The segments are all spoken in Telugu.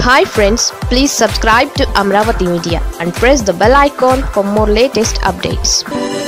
hi friends please subscribe to Amaravati media and press the bell icon for more latest updates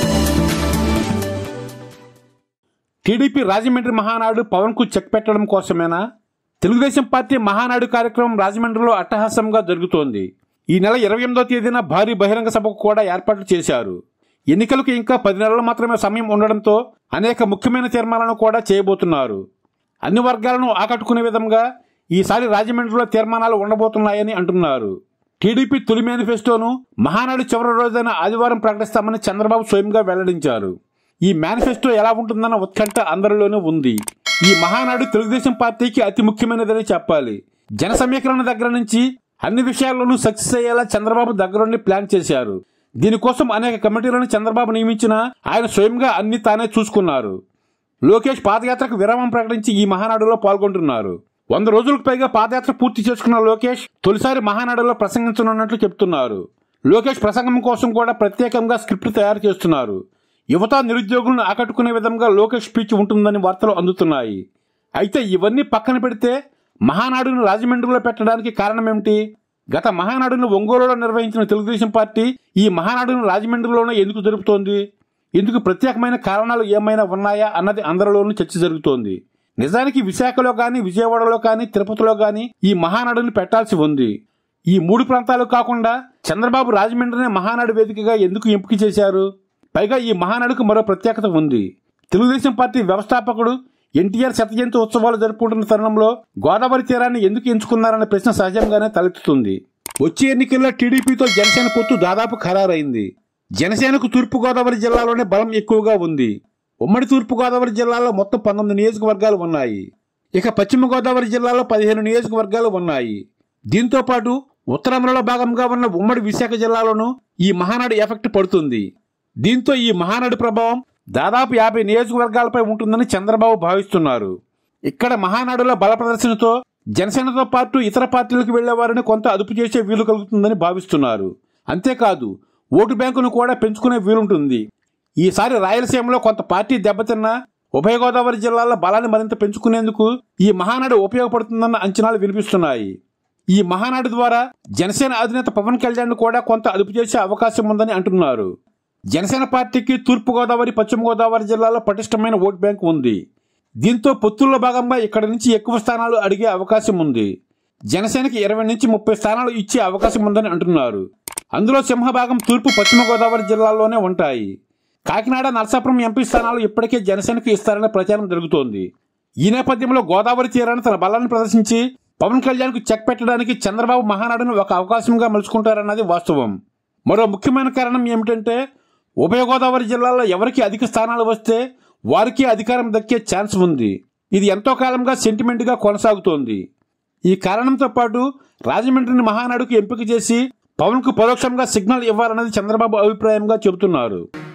TDP Rajahmundry Mahanadu Pawan కు చెక్ పెట్టడం కోసమేనా తెలుగుదేశం పార్టీ మహానాడు కార్యక్రమం రాజమండ్రిలో అట్టహాసంగా జరుగుతోంది ఈ నెల ఇరవై ఎనిమిదో తేదీన భారీ బహిరంగ సభకు కూడా ఏర్పాట్లు చేశారు ఎన్నికలకు ఇంకా పది నెలలు మాత్రమే సమయం ఉండడంతో అనేక ముఖ్యమైన తీర్మానాలను కూడా చేయబోతున్నారు అన్ని వర్గాలను ఆకట్టుకునే విధంగా ఈసారి రాజమండ్రిలో తీర్మానాలు ఉండబోతున్నాయని అంటున్నారు టీడీపీ తొలి మేనిఫెస్టోను మహానాడు చివరి రోజైన ఆదివారం ప్రకటిస్తామని చంద్రబాబు స్వయంగా వెల్లడించారు ఈ మేనిఫెస్టో ఎలా ఉంటుందన్న ఉత్కంఠ అందరిలోనూ ఉంది ఈ మహానాడు తెలుగుదేశం పార్టీకి అతి ముఖ్యమైనదని చెప్పాలి జన సమీకరణ దగ్గర నుంచి అన్ని విషయాల్లోనూ సక్సెస్ అయ్యేలా చంద్రబాబు దగ్గరుండి ప్లాన్ చేశారు దీనికోసం అనేక కమిటీలను చంద్రబాబు నియమించినా ఆయన స్వయంగా అన్ని తానే చూసుకున్నారు లోకేష్ పాదయాత్రకు విరామం ప్రకటించి ఈ మహానాడులో పాల్గొంటున్నారు వంద రోజులకు పైగా పాదయాత్ర పూర్తి చేసుకున్న లోకేష్ తొలిసారి మహానాడులో ప్రసంగించనున్నట్లు చెప్తున్నారు లోకేష్ ప్రసంగం కోసం కూడా ప్రత్యేకంగా స్క్రిప్ట్ తయారు చేస్తున్నారు యువత నిరుద్యోగులను ఆకట్టుకునే విధంగా లోకేష్ స్పీచ్ ఉంటుందని వార్తలు అందుతున్నాయి అయితే ఇవన్నీ పక్కన పెడితే మహానాడును రాజమండ్రిలో పెట్టడానికి కారణమేమిటి గత మహానాడును ఒంగోలులో నిర్వహించిన తెలుగుదేశం పార్టీ ఈ మహానాడును రాజమండ్రిలోనే ఎందుకు జరుపుతోంది ఇందుకు ప్రత్యేకమైన కారణాలు ఏమైనా ఉన్నాయా అన్నది అందరిలోనూ చర్చ జరుగుతోంది నిజానికి విశాఖలో కానీ విజయవాడలో కానీ తిరుపతిలో కానీ ఈ మహానాడును పెట్టాల్సి ఉంది ఈ మూడు ప్రాంతాలు కాకుండా చంద్రబాబు రాజమండ్రిని మహానాడు వేదికగా ఎందుకు ఎంపిక చేశారు పైగా ఈ మహానాడుకు మరో ప్రత్యేకత ఉంది తెలుగుదేశం పార్టీ వ్యవస్థాపకుడు ఎన్టీఆర్ శత జయంతి ఉత్సవాలు జరుపుకుంటున్న తరుణంలో గోదావరి తీరాన్ని ఎందుకు ఎంచుకున్నారన్న ప్రశ్న సహజంగానే తలెత్తుతుంది వచ్చే ఎన్నికల్లో టీడీపీతో జనసేన పొత్తు దాదాపు ఖరారైంది జనసేనకు తూర్పు గోదావరి జిల్లాలోనే బలం ఎక్కువగా ఉంది ఉమ్మడి తూర్పు గోదావరి జిల్లాలో మొత్తం పంతొమ్మిది నియోజకవర్గాలు ఉన్నాయి ఇక పశ్చిమ గోదావరి జిల్లాలో పదిహేను నియోజకవర్గాలు ఉన్నాయి దీంతో పాటు ఉత్తరాంధ్రలో భాగంగా ఉన్న ఉమ్మడి విశాఖ జిల్లాలోనూ ఈ మహానాడు ఎఫెక్ట్ పడుతుంది దీంతో ఈ మహానాడు ప్రభావం దాదాపు యాభై నియోజకవర్గాలపై ఉంటుందని చంద్రబాబు భావిస్తున్నారు ఇక్కడ మహానాడులో బల ప్రదర్శనతో జనసేనతో పాటు ఇతర పార్టీలకు వెళ్లేవారిని కొంత అదుపు చేసే వీలు కలుగుతుందని భావిస్తున్నారు అంతేకాదు ఓటు బ్యాంకును కూడా పెంచుకునే వీలుంటుంది ఈసారి రాయలసీమలో కొంత పార్టీ దెబ్బతిన్నా ఉభయ గోదావరి జిల్లాల బలాన్ని మరింత పెంచుకునేందుకు ఈ మహానాడు ఉపయోగపడుతుందన్న అంచనాలు వినిపిస్తున్నాయి ఈ మహానాడు ద్వారా జనసేన అధినేత పవన్ కళ్యాణ్ కూడా కొంత అదుపు చేసే అవకాశం ఉందని అంటున్నారు జనసేన పార్టీకి తూర్పు గోదావరి పశ్చిమ గోదావరి జిల్లాలో పటిష్టమైన ఓట్ బ్యాంక్ ఉంది దీంతో పొత్తుల్లో భాగంగా ఇక్కడ నుంచి ఎక్కువ స్థానాలు అడిగే అవకాశం ఉంది జనసేనకి ఇరవై నుంచి ముప్పై స్థానాలు ఇచ్చే అవకాశం ఉందని అంటున్నారు అందులో సింహభాగం తూర్పు పశ్చిమ గోదావరి జిల్లాల్లోనే ఉంటాయి కాకినాడ నరసాపురం ఎంపీ స్థానాలు ఇప్పటికే జనసేనకు ఇస్తారనే ప్రచారం జరుగుతోంది ఈ నేపథ్యంలో గోదావరి తీరాన్ని తన బలాన్ని ప్రదర్శించి పవన్ కళ్యాణ్ కు చెక్ పెట్టడానికి చంద్రబాబు మహానాడును ఒక అవకాశంగా మలుచుకుంటారన్నది వాస్తవం మరో ముఖ్యమైన కారణం ఏమిటంటే ఉభయ గోదావరి జిల్లాలో ఎవరికి అధిక స్థానాలు వస్తే వారికి అధికారం దక్కే ఛాన్స్ ఉంది ఇది ఎంతో కాలంగా సెంటిమెంట్గా కొనసాగుతోంది ఈ కారణంతో పాటు రాజమండ్రిని మహానాడుకు ఎంపిక చేసి పవన్ కు పరోక్షంగా సిగ్నల్ ఇవ్వాలన్నది చంద్రబాబు అభిప్రాయంగా చెబుతున్నారు